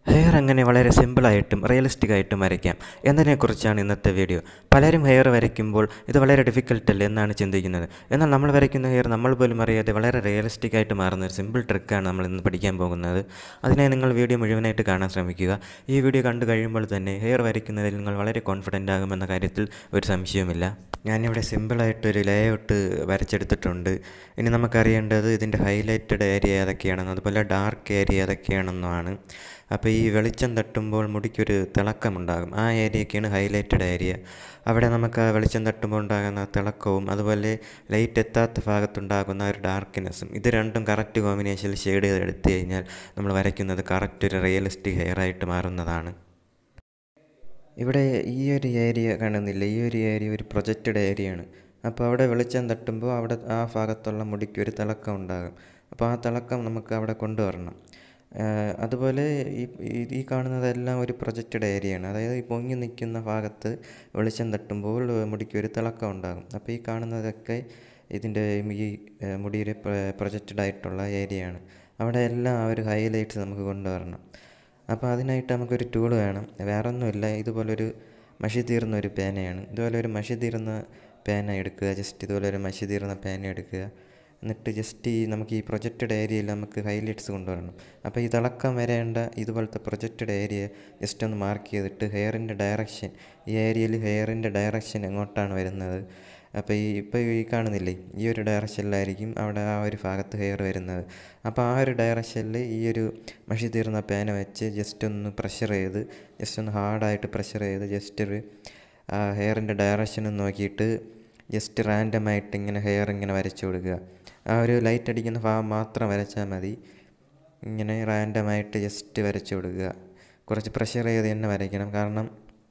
hair എങ്ങനെ വളരെ സിമ്പിളായിട്ടും realistic ആയിട്ടും വരയ്ക്കാം എന്നതിനെക്കുറിച്ചാണ് ഇന്നത്തെ വീഡിയോ പലരും ഹെയർ വരയ്ക്കുമ്പോൾ ഇത് വളരെ ഡിഫിക്കൽട്ട് അല്ലേ എന്നാണ് ചിന്തിക്കുന്നത് എന്നാൽ നമ്മൾ വരയ്ക്കുന്ന ഹെയർ നമ്മൾ പോലും അറിയാതെ വളരെ റിയലിസ്റ്റിക് ആയിട്ട് മാറുന്ന ഒരു സിമ്പിൾ ട്രിക്കാണ് നമ്മൾ ഇന്ന് പഠിക്കാൻ പോകുന്നത് അതിനായി നിങ്ങൾ വീഡിയോ മുഴുവനായിട്ട് കാണാൻ ശ്രമിക്കുക ഈ വീഡിയോ കണ്ടു കഴിയുമ്പോൾ തന്നെ ഹെയർ വരയ്ക്കുന്നതിൽ നിങ്ങൾ വളരെ കോൺഫിഡൻ്റ് ആകുമെന്ന കാര്യത്തിൽ ഒരു സംശയവുമില്ല ഞാനിവിടെ സിമ്പിളായിട്ടൊരു ലേഔട്ട് വരച്ചെടുത്തിട്ടുണ്ട് ഇനി നമുക്കറിയേണ്ടത് ഇതിൻ്റെ ഹൈലൈറ്റഡ് ഏരിയ ഏതൊക്കെയാണെന്നും അതുപോലെ ഡാർക്ക് ഏരിയ ഏതൊക്കെയാണെന്നുമാണ് അപ്പോൾ ഈ വെളിച്ചം തട്ടുമ്പോൾ മുടിക്കൊരു തിളക്കമുണ്ടാകും ആ ഏരിയയൊക്കെയാണ് ഹൈലൈറ്റഡ് ഏരിയ അവിടെ നമുക്ക് ആ വെളിച്ചം തട്ടുമ്പോൾ ഉണ്ടാകുന്ന തിളക്കവും അതുപോലെ ലൈറ്റ് എത്താത്ത ഭാഗത്തുണ്ടാകുന്ന ഒരു ഡാർക്ക്നെസ്സും ഇത് രണ്ടും കറക്റ്റ് കോമ്പിനേഷനിൽ ഷെയ്ഡ് ചെയ്ത് എടുത്തു കഴിഞ്ഞാൽ നമ്മൾ വരയ്ക്കുന്നത് കറക്റ്റ് ഒരു റിയലിസ്റ്റിക് ഹെയർ ആയിട്ട് മാറുന്നതാണ് ഇവിടെ ഈ ഒരു ഏരിയ കാണുന്നില്ല ഈ ഒരു ഏരിയ ഒരു പ്രൊജക്റ്റഡ് ഏരിയയാണ് അപ്പോൾ അവിടെ വെളിച്ചം തട്ടുമ്പോൾ അവിടെ ആ ഭാഗത്തുള്ള മുടിക്ക് ഒരു തിളക്കം ഉണ്ടാകും അപ്പോൾ ആ തിളക്കം നമുക്ക് അവിടെ കൊണ്ടുവരണം അതുപോലെ ഈ ഈ കാണുന്നതെല്ലാം ഒരു പ്രൊജക്റ്റഡ് ഏരിയയാണ് അതായത് ഈ പൊങ്ങി നിൽക്കുന്ന ഭാഗത്ത് വെളിച്ചം തട്ടുമ്പോൾ മുടിക്ക് ഒരു തിളക്കം ഉണ്ടാകും അപ്പോൾ ഈ കാണുന്നതൊക്കെ ഇതിൻ്റെ ഈ മുടിയുടെ പ്രൊജക്റ്റഡ് ആയിട്ടുള്ള ഏരിയയാണ് അവിടെ എല്ലാം ആ ഒരു ഹൈലൈറ്റ്സ് നമുക്ക് കൊണ്ടുവരണം അപ്പോൾ അതിനായിട്ട് നമുക്കൊരു ടൂൾ വേണം വേറെ ഒന്നുമില്ല ഇതുപോലൊരു മഷി തീർന്ന ഒരു പേനയാണ് ഇതുപോലെ ഒരു മഷി തീർന്ന പേന എടുക്കുക ജസ്റ്റ് ഇതുപോലെ ഒരു മഷി തീർന്ന പേന എടുക്കുക എന്നിട്ട് ജസ്റ്റ് ഈ നമുക്ക് ഈ പ്രൊജക്റ്റഡ് ഏരിയയിൽ നമുക്ക് ഹൈലൈറ്റ്സ് കൊണ്ടുവരണം അപ്പോൾ ഈ തിളക്കം വരേണ്ട ഇതുപോലത്തെ പ്രൊജക്റ്റഡ് ഏരിയ ജസ്റ്റ് ഒന്ന് മാർക്ക് ചെയ്തിട്ട് ഹെയറിൻ്റെ ഡയറക്ഷൻ ഈ ഏരിയയിൽ ഹെയറിൻ്റെ ഡയറക്ഷൻ എങ്ങോട്ടാണ് വരുന്നത് അപ്പോൾ ഈ ഇപ്പോൾ ഈ കാണുന്നില്ലേ ഈ ഒരു ഡയറക്ഷനിലായിരിക്കും അവിടെ ആ ഒരു ഭാഗത്ത് ഹെയർ വരുന്നത് അപ്പോൾ ആ ഒരു ഡയറക്ഷനിൽ ഈ ഒരു മഷി തീർന്ന പേന വെച്ച് ജസ്റ്റ് ഒന്ന് പ്രഷർ ചെയ്ത് ജസ്റ്റ് ഒന്ന് ഹാർഡായിട്ട് പ്രഷർ ചെയ്ത് ജസ്റ്റ് ഒരു ഹെയറിൻ്റെ ഡയറക്ഷൻ നോക്കിയിട്ട് ജസ്റ്റ് റാൻഡമായിട്ട് ഇങ്ങനെ ഹെയർ ഇങ്ങനെ വരച്ചു കൊടുക്കുക ആ ഒരു ലൈറ്റ് അടിക്കുന്ന ഭാഗം മാത്രം വരച്ചാൽ മതി ഇങ്ങനെ റാൻഡമായിട്ട് ജസ്റ്റ് വരച്ചു കൊടുക്കുക കുറച്ച് പ്രഷർ ചെയ്ത് തന്നെ വരയ്ക്കണം കാരണം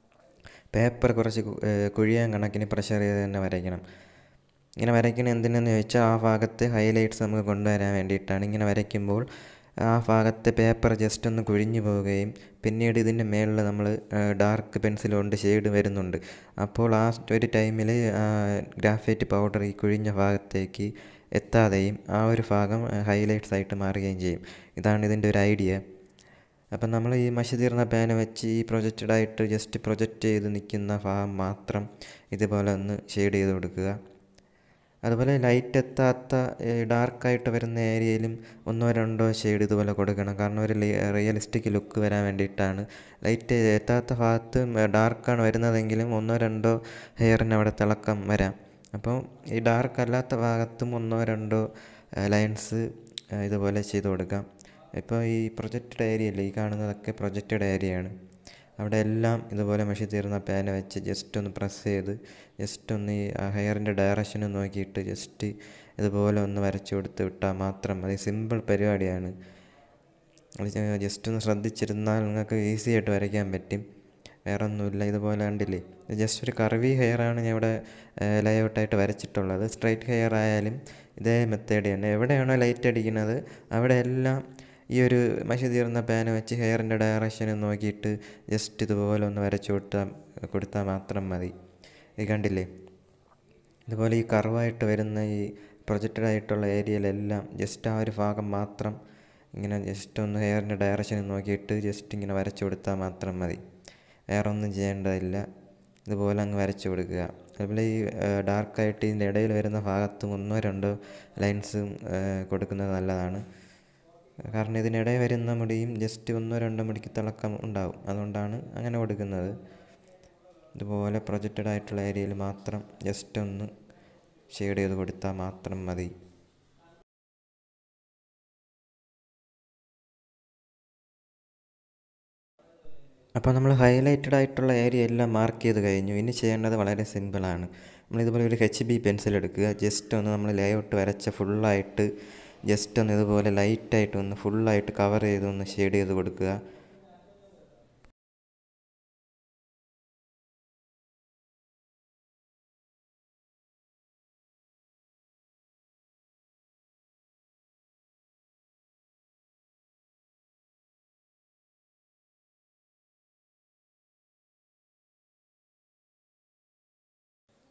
പേപ്പർ കുറച്ച് കുഴിയാൻ കണക്കിന് പ്രഷർ ചെയ്ത് തന്നെ വരയ്ക്കണം ഇങ്ങനെ വരയ്ക്കുന്നത് എന്തിനെന്ന് ചോദിച്ചാൽ ആ ഭാഗത്ത് ഹൈലൈറ്റ്സ് നമുക്ക് കൊണ്ടുവരാൻ വേണ്ടിയിട്ടാണ് ഇങ്ങനെ വരയ്ക്കുമ്പോൾ ആ ഭാഗത്തെ പേപ്പർ ജസ്റ്റ് ഒന്ന് കുഴിഞ്ഞു പോവുകയും പിന്നീട് ഇതിൻ്റെ മേളിൽ നമ്മൾ ഡാർക്ക് പെൻസിൽ കൊണ്ട് ഷെയ്ഡ് വരുന്നുണ്ട് അപ്പോൾ ആ ഒരു ടൈമിൽ ഗ്രാഫൈറ്റ് പൗഡർ ഈ കുഴിഞ്ഞ ഭാഗത്തേക്ക് എത്താതെയും ആ ഒരു ഭാഗം ഹൈലൈറ്റ്സ് ആയിട്ട് മാറുകയും ചെയ്യും ഇതാണ് ഇതിൻ്റെ ഒരു ഐഡിയ അപ്പം നമ്മൾ ഈ മഷി തീർന്ന പേന വെച്ച് ഈ പ്രൊജക്റ്റഡായിട്ട് ജസ്റ്റ് പ്രൊജക്റ്റ് ചെയ്ത് നിൽക്കുന്ന ഭാഗം മാത്രം ഇതുപോലെ ഒന്ന് ഷെയ്ഡ് ചെയ്ത് കൊടുക്കുക അതുപോലെ ലൈറ്റ് എത്താത്ത ഡാർക്കായിട്ട് വരുന്ന ഏരിയയിലും ഒന്നോ രണ്ടോ ഷെയ്ഡ് ഇതുപോലെ കൊടുക്കണം കാരണം ഒരു റിയലിസ്റ്റിക് ലുക്ക് വരാൻ വേണ്ടിയിട്ടാണ് ലൈറ്റ് എത്താത്ത ഭാഗത്ത് ഡാർക്കാണ് വരുന്നതെങ്കിലും ഒന്നോ രണ്ടോ ഹെയറിന് അവിടെ തിളക്കം വരാം അപ്പോൾ ഈ ഡാർക്ക് അല്ലാത്ത ഭാഗത്തും ഒന്നോ രണ്ടോ ലൈൻസ് ഇതുപോലെ ചെയ്ത് കൊടുക്കാം ഇപ്പോൾ ഈ പ്രൊജക്റ്റഡ് ഏരിയ അല്ലേ ഈ കാണുന്നതൊക്കെ പ്രൊജക്റ്റഡ് ഏരിയയാണ് അവിടെ എല്ലാം ഇതുപോലെ മഷി തീർന്ന പേന വെച്ച് ജസ്റ്റ് ഒന്ന് പ്രസ് ചെയ്ത് ജസ്റ്റ് ഒന്ന് ഈ ഹെയറിൻ്റെ ഡയറക്ഷൻ നോക്കിയിട്ട് ജസ്റ്റ് ഇതുപോലെ ഒന്ന് വരച്ചു കൊടുത്ത് വിട്ടാൽ മാത്രം മതി സിമ്പിൾ പരിപാടിയാണ് ജസ്റ്റ് ഒന്ന് ശ്രദ്ധിച്ചിരുന്നാൽ നിങ്ങൾക്ക് ഈസി ആയിട്ട് വരയ്ക്കാൻ പറ്റും വേറെ ഒന്നുമില്ല ഇതുപോലെ കണ്ടില്ലേ ജസ്റ്റ് ഒരു കർവി ഹെയറാണ് ഞാൻ ഇവിടെ ലേഔട്ടായിട്ട് വരച്ചിട്ടുള്ളത് സ്ട്രൈറ്റ് ഹെയർ ആയാലും ഇതേ മെത്തേഡ് തന്നെ എവിടെയാണോ ലൈറ്റ് അടിക്കുന്നത് അവിടെ എല്ലാം ഈ ഒരു മഷി തീർന്ന പേന വെച്ച് ഹെയറിൻ്റെ ഡയറക്ഷൻ നോക്കിയിട്ട് ജസ്റ്റ് ഇതുപോലെ ഒന്ന് വരച്ചു കൊടുത്താൽ കൊടുത്താൽ മാത്രം മതി ഇത് കണ്ടില്ലേ ഇതുപോലെ ഈ കർവായിട്ട് വരുന്ന ഈ പ്രൊജക്റ്റഡ് ആയിട്ടുള്ള ഏരിയയിലെല്ലാം ജസ്റ്റ് ആ ഒരു ഭാഗം മാത്രം ഇങ്ങനെ ജസ്റ്റ് ഒന്ന് ഹെയറിൻ്റെ ഡയറക്ഷൻ നോക്കിയിട്ട് ജസ്റ്റ് ഇങ്ങനെ വരച്ചു കൊടുത്താൽ മാത്രം മതി വേറെ ഒന്നും ചെയ്യേണ്ടതില്ല ഇതുപോലെ അങ്ങ് വരച്ചു കൊടുക്കുക അതുപോലെ ഈ ഡാർക്കായിട്ട് ഇതിൻ്റെ ഇടയിൽ വരുന്ന ഭാഗത്തും ഒന്നോ രണ്ടോ ലൈൻസ് കൊടുക്കുന്നത് നല്ലതാണ് കാരണം ഇതിനിടയിൽ വരുന്ന മുടിയും ജസ്റ്റ് ഒന്നോ രണ്ടോ മുടിക്ക് തിളക്കം ഉണ്ടാവും അതുകൊണ്ടാണ് അങ്ങനെ കൊടുക്കുന്നത് ഇതുപോലെ പ്രൊജക്റ്റഡ് ആയിട്ടുള്ള ഏരിയയിൽ മാത്രം ജസ്റ്റ് ഒന്ന് ഷെയ്ഡ് ചെയ്ത് കൊടുത്താൽ മാത്രം മതി അപ്പോൾ നമ്മൾ ഹൈലൈറ്റഡ് ആയിട്ടുള്ള ഏരിയ എല്ലാം മാർക്ക് ചെയ്ത് കഴിഞ്ഞു ഇനി ചെയ്യേണ്ടത് വളരെ സിമ്പിളാണ് നമ്മൾ ഇതുപോലെ ഒരു എച്ച് ബി പെൻസിൽ എടുക്കുക ജസ്റ്റ് ഒന്ന് നമ്മൾ ലേഔട്ട് വരച്ച ഫുള്ളായിട്ട് ജസ്റ്റ് ഒന്ന് ഇതുപോലെ ലൈറ്റായിട്ട് ഒന്ന് ഫുള്ളായിട്ട് കവർ ചെയ്ത് ഒന്ന് ഷെയ്ഡ് ചെയ്ത് കൊടുക്കുക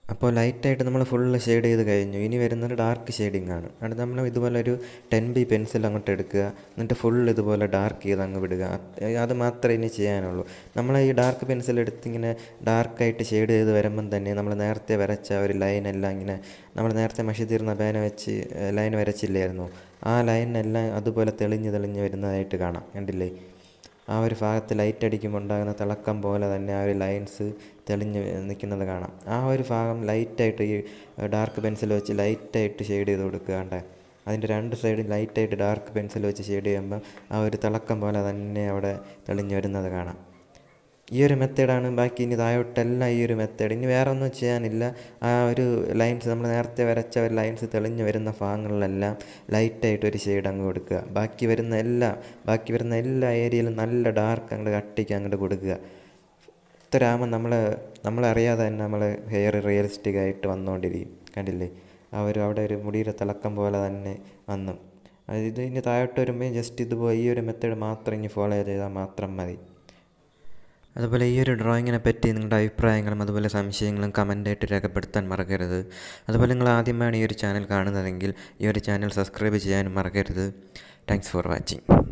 അപ്പോൾ ലൈറ്റായിട്ട് നമ്മൾ ഫുള്ള് ഷെയ്ഡ് ചെയ്ത് കഴിഞ്ഞു ഇനി വരുന്നത് ഡാർക്ക് ഷെയ്ഡിങ് ആണ് അടുത്ത് നമ്മൾ ഇതുപോലെ ഒരു ടെൻ ബി പെൻസിൽ അങ്ങോട്ട് എടുക്കുക എന്നിട്ട് ഫുൾ ഇതുപോലെ ഡാർക്ക് ചെയ്ത് അങ്ങ് വിടുക അത് അത് മാത്രമേ ഇനി ചെയ്യാനുള്ളൂ നമ്മൾ ഈ ഡാർക്ക് പെൻസിൽ എടുത്ത് ഇങ്ങനെ ഡാർക്കായിട്ട് ഷെയ്ഡ് ചെയ്ത് വരുമ്പം തന്നെ നമ്മൾ നേരത്തെ വരച്ച ഒരു ലൈനെല്ലാം ഇങ്ങനെ നമ്മൾ നേരത്തെ മഷി തീർന്ന പേന വെച്ച് ലൈൻ വരച്ചില്ലായിരുന്നു ആ ലൈനെല്ലാം അതുപോലെ തെളിഞ്ഞ് തെളിഞ്ഞ് വരുന്നതായിട്ട് കാണാം കണ്ടില്ലേ ആ ഒരു ഭാഗത്ത് ലൈറ്റ് അടിക്കുമ്പോൾ ഉണ്ടാകുന്ന തിളക്കം പോലെ തന്നെ ആ ഒരു ലൈൻസ് തെളിഞ്ഞ് നിൽക്കുന്നത് കാണാം ആ ഒരു ഭാഗം ലൈറ്റായിട്ട് ഈ ഡാർക്ക് പെൻസിൽ വെച്ച് ലൈറ്റായിട്ട് ഷെയ്ഡ് ചെയ്ത് കൊടുക്കുക കണ്ടേ അതിൻ്റെ രണ്ട് സൈഡും ലൈറ്റായിട്ട് ഡാർക്ക് പെൻസിൽ വെച്ച് ഷെയ്ഡ് ചെയ്യുമ്പം ആ ഒരു തിളക്കം പോലെ തന്നെ അവിടെ തെളിഞ്ഞ് വരുന്നത് കാണാം ഈ ഒരു മെത്തേഡാണ് ബാക്കി ഇനി താഴോട്ടെല്ലാം ഈ ഒരു മെത്തേഡ് ഇനി വേറെ ഒന്നും ചെയ്യാനില്ല ആ ഒരു ലൈൻസ് നമ്മൾ നേരത്തെ വരച്ച ഒരു ലൈൻസ് തെളിഞ്ഞ് വരുന്ന ഭാഗങ്ങളിലെല്ലാം ലൈറ്റായിട്ട് ഒരു ഷെയ്ഡ് അങ്ങ് കൊടുക്കുക ബാക്കി വരുന്ന എല്ലാ ബാക്കി വരുന്ന എല്ലാ ഏരിയയിലും നല്ല ഡാർക്ക് അങ്ങോട്ട് കട്ടിക്ക് അങ്ങോട്ട് കൊടുക്കുക ഇത്തരാകുമ്പോൾ നമ്മൾ നമ്മളറിയാതെ തന്നെ നമ്മൾ ഹെയർ റിയലിസ്റ്റിക് ആയിട്ട് വന്നുകൊണ്ടിരിക്കും കണ്ടില്ലേ ആ ഒരു അവിടെ ഒരു മുടിയുടെ തിളക്കം പോലെ തന്നെ വന്നു അത് ഇത് ഇനി താഴോട്ട് വരുമ്പോൾ ജസ്റ്റ് ഇതുപോലെ ഈ ഒരു മെത്തേഡ് മാത്രം ഇനി ഫോളോ ചെയ്താൽ മാത്രം മതി അതുപോലെ ഈ ഒരു ഡ്രോയിങ്ങിനെ പറ്റി നിങ്ങളുടെ അഭിപ്രായങ്ങളും അതുപോലെ സംശയങ്ങളും കമൻ്റായിട്ട് രേഖപ്പെടുത്താൻ മറക്കരുത് അതുപോലെ നിങ്ങൾ ആദ്യമായാണ് ഈ ഒരു ചാനൽ കാണുന്നതെങ്കിൽ ഈ ഒരു ചാനൽ സബ്സ്ക്രൈബ് ചെയ്യാനും മറക്കരുത് താങ്ക്സ് ഫോർ വാച്ചിങ്